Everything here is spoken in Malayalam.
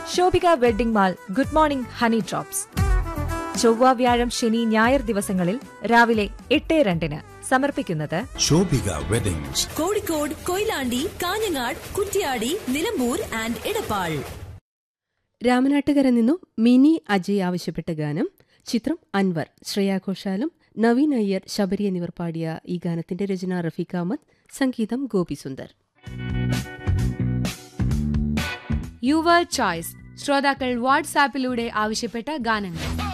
Shobhika wedding mall good morning honey drops ചൊവ്വ വ്യാഴം ശനി ഞായർ ദിവസങ്ങളിൽ രാവിലെ എട്ട് രണ്ടിന് സമർപ്പിക്കുന്നത് ശോഭിക വെഡിങ്സ് കോഴിക്കോട് കൊയിലാണ്ടി കാഞ്ഞങ്ങാട് കുറ്റ്യാടി നിലമ്പൂർ ആൻഡ് ഇടപ്പാൾ രാമനാട്ടുകര നിന്നും മിനി അജയ് ആവശ്യപ്പെട്ട ഗാനം ചിത്രം അൻവർ ശ്രേയാ ഘോഷാലും നവീൻ അയ്യർ ശബരി എന്നിവർ പാടിയ ഈ ഗാനത്തിന്റെ രചന റഫീഖ് അഹമ്മദ് സംഗീതം ഗോപിസുന്ദർ യുവർ ചോയ്സ് ശ്രോതാക്കൾ വാട്സാപ്പിലൂടെ ആവശ്യപ്പെട്ട ഗാനങ്ങൾ